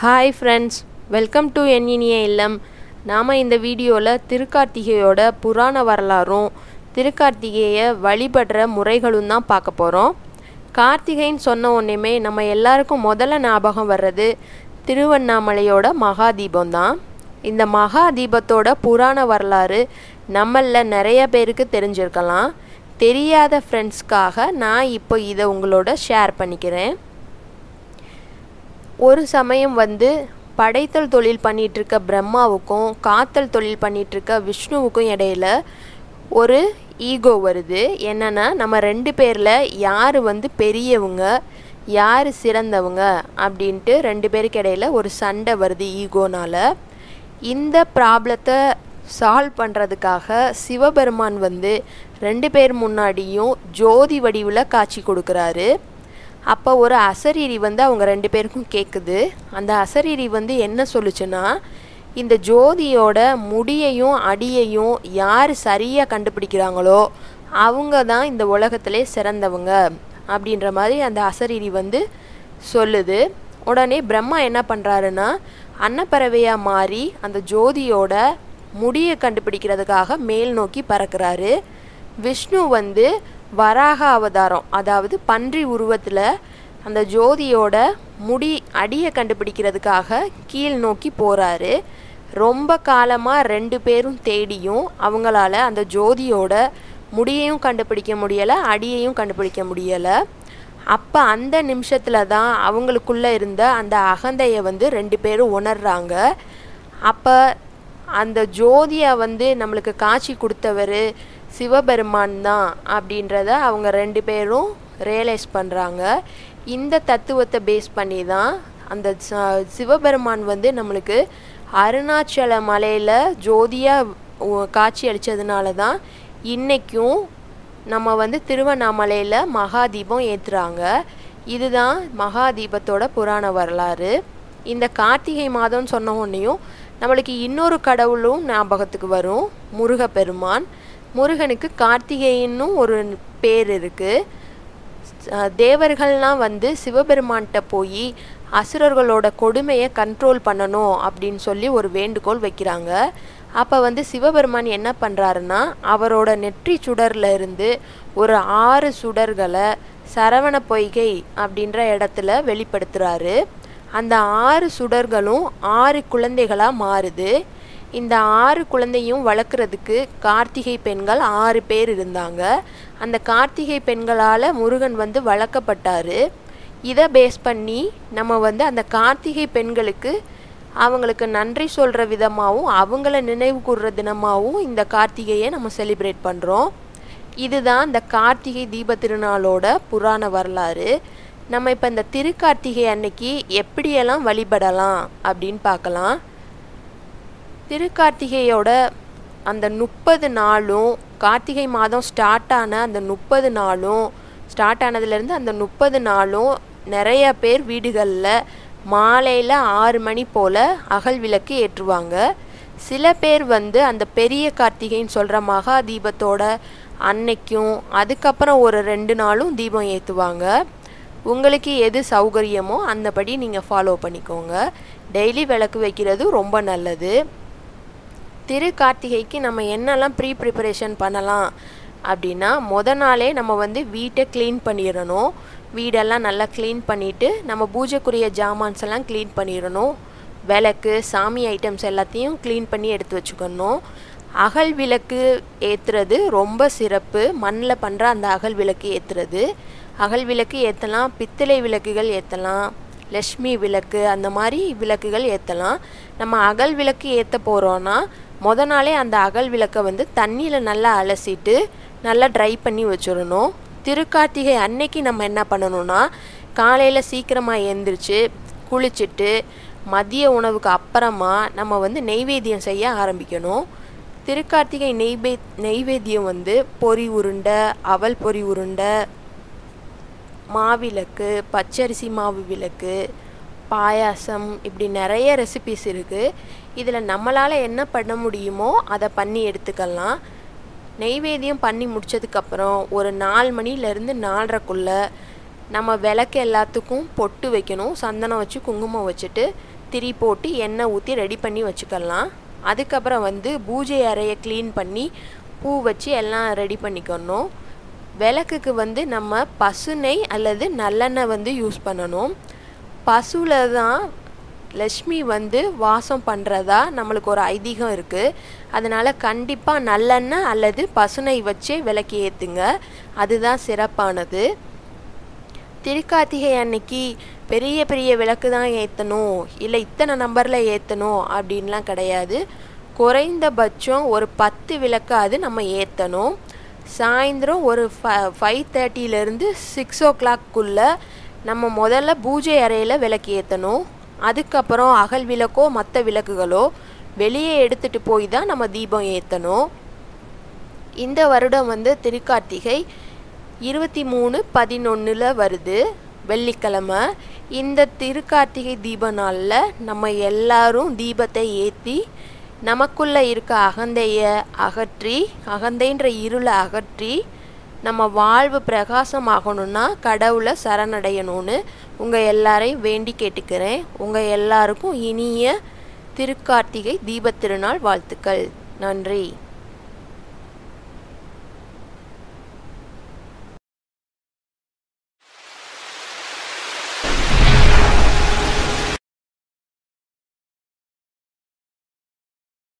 hi friends welcome to என் இனிய இல்லம் நாம் இந்த வீடியோவில் திருக்கார்த்திகையோட புராண வரலாறும் திருக்கார்த்திகையை வழிபடுற முறைகளும் தான் பார்க்க போகிறோம் கார்த்திகைன்னு சொன்ன உடனேமே நம்ம எல்லாருக்கும் முதல்ல ஞாபகம் வர்றது திருவண்ணாமலையோட மகா தீபம் தான் இந்த மகா தீபத்தோட புராண வரலாறு நம்மளில் நிறைய பேருக்கு தெரிஞ்சிருக்கலாம் தெரியாத ஃப்ரெண்ட்ஸ்க்காக நான் இப்போ இதை உங்களோட ஷேர் பண்ணிக்கிறேன் ஒரு சமயம் வந்து படைத்தல் தொழில் பண்ணிகிட்ருக்க பிரம்மாவுக்கும் காத்தல் தொழில் பண்ணிகிட்ருக்க விஷ்ணுவுக்கும் இடையில ஒரு ஈகோ வருது என்னென்னா நம்ம ரெண்டு பேரில் யார் வந்து பெரியவங்க யார் சிறந்தவங்க அப்படின்ட்டு ரெண்டு பேருக்கு இடையில ஒரு சண்டை வருது ஈகோனால் இந்த ப்ராப்ளத்தை சால்வ் பண்ணுறதுக்காக சிவபெருமான் வந்து ரெண்டு பேர் முன்னாடியும் ஜோதி வடிவில் காட்சி கொடுக்குறாரு அப்போ ஒரு அசரீரி வந்து அவங்க ரெண்டு பேருக்கும் கேட்குது அந்த அசரீரி வந்து என்ன சொல்லுச்சுன்னா இந்த ஜோதியோட முடியையும் அடியையும் யார் சரியாக கண்டுபிடிக்கிறாங்களோ அவங்க தான் இந்த உலகத்திலே சிறந்தவங்க அப்படின்ற மாதிரி அந்த அசரீரி வந்து சொல்லுது உடனே பிரம்மா என்ன பண்ணுறாருன்னா அன்னப்பறவையாக மாறி அந்த ஜோதியோட முடியை கண்டுபிடிக்கிறதுக்காக மேல் நோக்கி பறக்கிறாரு விஷ்ணு வந்து வராக அவதாரம் அதாவது பன்றி உருவத்தில் அந்த ஜோதியோட முடி அடியை கண்டுபிடிக்கிறதுக்காக கீழ் நோக்கி போகிறாரு ரொம்ப காலமாக ரெண்டு பேரும் தேடியும் அவங்களால அந்த ஜோதியோட முடியையும் கண்டுபிடிக்க முடியலை அடியையும் கண்டுபிடிக்க முடியலை அப்போ அந்த நிமிஷத்தில் தான் அவங்களுக்குள்ளே இருந்த அந்த அகந்தையை வந்து ரெண்டு பேரும் உணர்றாங்க அப்போ அந்த ஜோதியை வந்து நம்மளுக்கு காட்சி கொடுத்தவர் சிவபெருமான் தான் அப்படின்றத அவங்க ரெண்டு பேரும் ரியலைஸ் பண்ணுறாங்க இந்த தத்துவத்தை பேஸ் பண்ணி தான் அந்த சிவபெருமான் வந்து நம்மளுக்கு அருணாச்சல மலையில் ஜோதியாக காட்சி அளித்ததுனால தான் இன்றைக்கும் நம்ம வந்து திருவண்ணாமலையில் மகாதீபம் ஏற்றுறாங்க இதுதான் மகாதீபத்தோட புராண வரலாறு இந்த கார்த்திகை மாதம்னு சொன்ன உடனேயும் நம்மளுக்கு இன்னொரு கடவுளும் ஞாபகத்துக்கு வரும் முருகப்பெருமான் முருகனுக்கு கார்த்திகைன்னும் ஒரு பேர் இருக்குது தேவர்கள்லாம் வந்து சிவபெருமான்கிட்ட போய் அசுரர்களோட கொடுமையை கண்ட்ரோல் பண்ணணும் அப்படின்னு சொல்லி ஒரு வேண்டுகோள் வைக்கிறாங்க அப்போ வந்து சிவபெருமான் என்ன பண்ணுறாருன்னா அவரோட நெற்றி சுடரில் இருந்து ஒரு ஆறு சுடர்களை சரவண பொய்கை அப்படின்ற இடத்துல வெளிப்படுத்துகிறாரு அந்த ஆறு சுடர்களும் ஆறு குழந்தைகளாக மாறுது இந்த ஆறு குழந்தையும் வளர்க்குறதுக்கு கார்த்திகை பெண்கள் ஆறு பேர் இருந்தாங்க அந்த கார்த்திகை பெண்களால் முருகன் வந்து வளர்க்கப்பட்டார் இதை பேஸ் பண்ணி நம்ம வந்து அந்த கார்த்திகை பெண்களுக்கு அவங்களுக்கு நன்றி சொல்கிற விதமாகவும் அவங்கள நினைவு கூறுற தினமாகவும் இந்த கார்த்திகையை நம்ம செலிப்ரேட் பண்ணுறோம் இதுதான் இந்த கார்த்திகை தீப திருநாளோட புராண வரலாறு நம்ம இப்போ இந்த திருக்கார்த்திகை அன்னைக்கு எப்படியெல்லாம் வழிபடலாம் அப்படின்னு பார்க்கலாம் திருக்கார்த்திகையோட அந்த முப்பது நாளும் கார்த்திகை மாதம் ஸ்டார்ட் ஆன அந்த முப்பது நாளும் ஸ்டார்ட் ஆனதுலேருந்து அந்த முப்பது நாளும் நிறைய பேர் வீடுகளில் மாலையில் ஆறு மணி போல் அகல் விளக்கு ஏற்றுவாங்க சில பேர் வந்து அந்த பெரிய கார்த்திகைன்னு சொல்கிற மகா தீபத்தோட அன்னைக்கும் அதுக்கப்புறம் ஒரு ரெண்டு நாளும் தீபம் ஏற்றுவாங்க உங்களுக்கு எது சௌகரியமோ அந்தபடி நீங்கள் ஃபாலோ பண்ணிக்கோங்க டெய்லி விளக்கு வைக்கிறது ரொம்ப நல்லது திரு கார்த்திகைக்கு நம்ம என்னெல்லாம் ப்ரீ ப்ரிப்பரேஷன் பண்ணலாம் அப்படின்னா முத நாளே நம்ம வந்து வீட்டை க்ளீன் பண்ணிடணும் வீடெல்லாம் நல்லா க்ளீன் பண்ணிவிட்டு நம்ம பூஜைக்குரிய ஜாமான்ஸ் எல்லாம் க்ளீன் பண்ணிடணும் விளக்கு சாமி ஐட்டம்ஸ் எல்லாத்தையும் க்ளீன் பண்ணி எடுத்து வச்சுக்கணும் அகல் விளக்கு ஏற்றுறது ரொம்ப சிறப்பு மண்ணில் பண்ணுற அந்த அகல் விளக்கு ஏற்றுறது அகல் விளக்கு ஏற்றலாம் பித்தளை விளக்குகள் ஏற்றலாம் லக்ஷ்மி விளக்கு அந்த மாதிரி விளக்குகள் ஏற்றலாம் நம்ம அகல் விளக்கு ஏற்ற போகிறோன்னா முத நாளே அந்த அகல் விளக்கை வந்து தண்ணியில் நல்லா அலசிட்டு நல்லா ட்ரை பண்ணி வச்சிடணும் திருக்கார்த்திகை அன்னைக்கு நம்ம என்ன பண்ணணும்னா காலையில் சீக்கிரமாக எழுந்திரிச்சு குளிச்சுட்டு மதிய உணவுக்கு அப்புறமா நம்ம வந்து நெய்வேத்தியம் செய்ய ஆரம்பிக்கணும் திருக்கார்த்திகை நெய்வே நெய்வேத்தியம் வந்து பொறி உருண்டை அவல் பொறி உருண்டை மாவிளக்கு பச்சரிசி மாவு விளக்கு பாயாசம் இப்படி நிறைய ரெசிபிஸ் இருக்குது இதில் நம்மளால் என்ன பண்ண முடியுமோ அதை பண்ணி எடுத்துக்கலாம் நெய்வேத்தியம் பண்ணி முடித்ததுக்கப்புறம் ஒரு நாலு மணிலேருந்து நாலரைக்குள்ளே நம்ம விளக்கு எல்லாத்துக்கும் பொட்டு வைக்கணும் சந்தனம் வச்சு குங்குமம் வச்சுட்டு திரி போட்டு எண்ணெய் ஊற்றி ரெடி பண்ணி வச்சுக்கலாம் அதுக்கப்புறம் வந்து பூஜை அறையை க்ளீன் பண்ணி பூ வச்சு எல்லாம் ரெடி பண்ணிக்கணும் விளக்குக்கு வந்து நம்ம பசுனை அல்லது நல்லெண்ணெய் வந்து யூஸ் பண்ணணும் பசுவில் தான் லக்ஷ்மி வந்து வாசம் பண்ணுறதா நம்மளுக்கு ஒரு ஐதீகம் இருக்குது அதனால் கண்டிப்பாக நல்லெண்ணெய் அல்லது பசுனை வச்சு விளக்கு ஏற்றுங்க அதுதான் சிறப்பானது திருக்கார்த்திகை அன்னைக்கு பெரிய பெரிய விளக்கு தான் ஏற்றணும் இல்லை இத்தனை நம்பரில் ஏற்றணும் அப்படின்லாம் கிடையாது குறைந்தபட்சம் ஒரு பத்து விளக்காவது நம்ம ஏற்றணும் சாயந்தரம் ஒரு ஃப ஃபைவ் தேர்ட்டியிலேருந்து சிக்ஸ் ஓ கிளாக்குள்ளே நம்ம முதல்ல பூஜை அறையில் விளக்கு ஏற்றணும் அதுக்கப்புறம் அகல் விளக்கோ மற்ற விளக்குகளோ வெளியே எடுத்துகிட்டு போய் தான் நம்ம தீபம் ஏற்றணும் இந்த வருடம் வந்து திருக்கார்த்திகை இருபத்தி மூணு பதினொன்றில் வருது வெள்ளிக்கிழமை இந்த திருக்கார்த்திகை தீப நாளில் நம்ம எல்லாரும் தீபத்தை ஏற்றி நமக்குள்ளே இருக்க அகந்தையை அகற்றி அகந்தைன்ற இருளை அகற்றி நம்ம வாழ்வு பிரகாசமாகணும்னா கடவுளை சரணடையணும்னு உங்கள் எல்லாரையும் வேண்டி கேட்டுக்கிறேன் உங்கள் எல்லாருக்கும் இனிய திருக்கார்த்திகை தீபத் திருநாள் வாழ்த்துக்கள் நன்றி